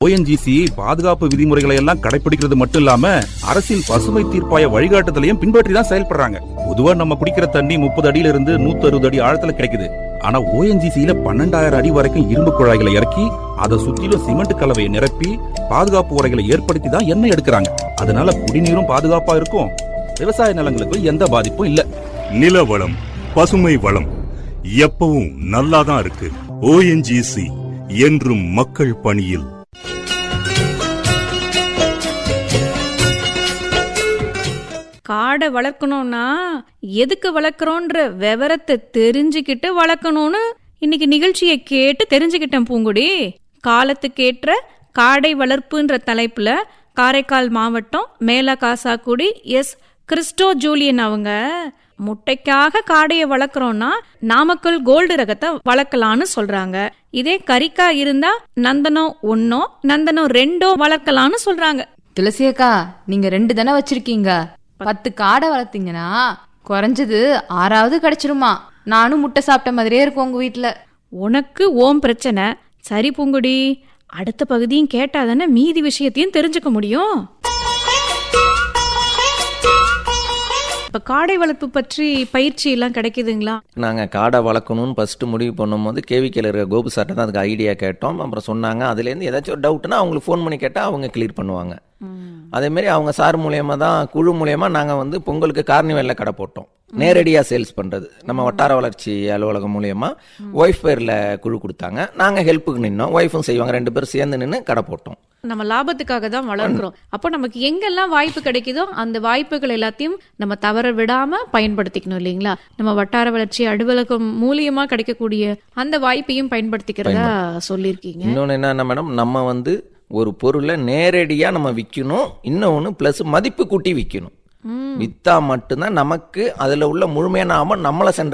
ONGC பாதுகாப்பு விதிமுறைகளை எல்லாம் கடைபிடிக்கிறது மட்டும் இல்லாம அரசின் பசுமை தீர்ப்பாய வழிகாட்டுதலையும் பின்பற்றி தான் செயல்படுறாங்க பொதுவா நம்ம குடிக்கிற தண்ணி முப்பது அடியில இருந்து நூத்தி அறுபது அடி ஆழத்துல கிடைக்குது ஆனா ஓஎன்ஜிசியில பன்னெண்டாயிரம் அடி வரைக்கும் இரும்பு குழாய்களை இறக்கி அதை சுத்திலும் சிமெண்ட் கலவையை நிரப்பி பாதுகாப்பு உரைகளை ஏற்படுத்தி தான் எண்ணெய் எடுக்கிறாங்க அதனால குடிநீரும் பாதுகாப்பா இருக்கும் விவசாய நிலங்களுக்கு எந்த பாதிப்பும் இல்ல நில வளம் பசுமை வளம் எப்பவும் நல்லாதான் இருக்கு ஓஎன்ஜிசி என்றும் மக்கள் பணியில் காடை வளர்க்கணும்னா எதுக்கு வளர்க்குறோன்ற விவரத்தை தெரிஞ்சுக்கிட்டு வளர்க்கணும்னு இன்னைக்கு நிகழ்ச்சியை கேட்டு தெரிஞ்சுக்கிட்டேன் பூங்குடி காலத்துக்கேற்ற காடை வளர்ப்புன்ற தலைப்புல காரைக்கால் மாவட்டம் மேல காசாக்குடி எஸ் கிறிஸ்டோ ஜூலியன் அவங்க முட்டைக்காக காடையை வளர்க்குறோம்னா நாமக்கல் கோல்டு ரகத்தை வளர்க்கலான்னு சொல்றாங்க இதே கறிக்கா இருந்தா நந்தனம் ஒன்னோ நந்தனம் ரெண்டோ வளர்க்கலான்னு சொல்றாங்க துளசி அக்கா நீங்க ரெண்டு தானே வச்சிருக்கீங்க பத்து காடை வளர்த்தீங்கன்னா குறைஞ்சது ஆறாவது கிடைச்சிருமா நானும் முட்டை சாப்பிட்ட மாதிரியே இருக்கும் உங்க வீட்ல உனக்கு ஓம் பிரச்சனை சரி பூங்குடி அடுத்த பகுதியும் கேட்டாதானே மீதி விஷயத்தையும் தெரிஞ்சுக்க முடியும் இப்ப காடை வளர்ப்பு பற்றி பயிற்சி எல்லாம் கிடைக்குதுங்களா நாங்கள் காடை வளர்க்கணும்னு ஃபஸ்ட்டு முடிவு பண்ணும்போது கேவிக்கையில் இருக்கிற கோபு சார்ட்ட தான் அதுக்கு ஐடியா கேட்டோம் அப்புறம் சொன்னாங்க அதுலேருந்து ஏதாச்சும் ஒரு டவுட்னா அவங்களுக்கு ஃபோன் பண்ணி கேட்டால் அவங்க கிளியர் பண்ணுவாங்க அதேமாரி அவங்க சார் மூலியமாக தான் குழு மூலியமா நாங்கள் வந்து பொங்கலுக்கு கார்னிவலில் கடை போட்டோம் நேரடியாக சேல்ஸ் பண்ணுறது நம்ம வட்டார வளர்ச்சி அலுவலகம் மூலியமா ஒய்ஃப் பேரில் குழு கொடுத்தாங்க நாங்கள் ஹெல்ப்புக்கு நின்னோம் ஒய்ஃபும் செய்வாங்க ரெண்டு பேரும் சேர்ந்து நின்று கடை போட்டோம் நம்ம லாபத்துக்காக தான் வளர்க்குறோம் அப்போ நமக்கு எங்கெல்லாம் வாய்ப்பு கிடைக்குதோ அந்த வாய்ப்புகள் எல்லாத்தையும் நம்ம தவற விடாம பயன்படுத்திக்கணும் இல்லைங்களா நம்ம வட்டார வளர்ச்சி அலுவலகம் மூலியமா கிடைக்கக்கூடிய அந்த வாய்ப்பையும் பயன்படுத்திக்கிறதா சொல்லியிருக்கீங்க இன்னொன்று என்னன்னா மேடம் நம்ம வந்து ஒரு பொருளை நேரடியாக நம்ம விற்கணும் இன்னொன்று ப்ளஸ் மதிப்பு கூட்டி விற்கணும் விற்றா மட்டும்தான் நமக்கு அதில் உள்ள முழுமையான ஆமாம் நம்மளை சென்ற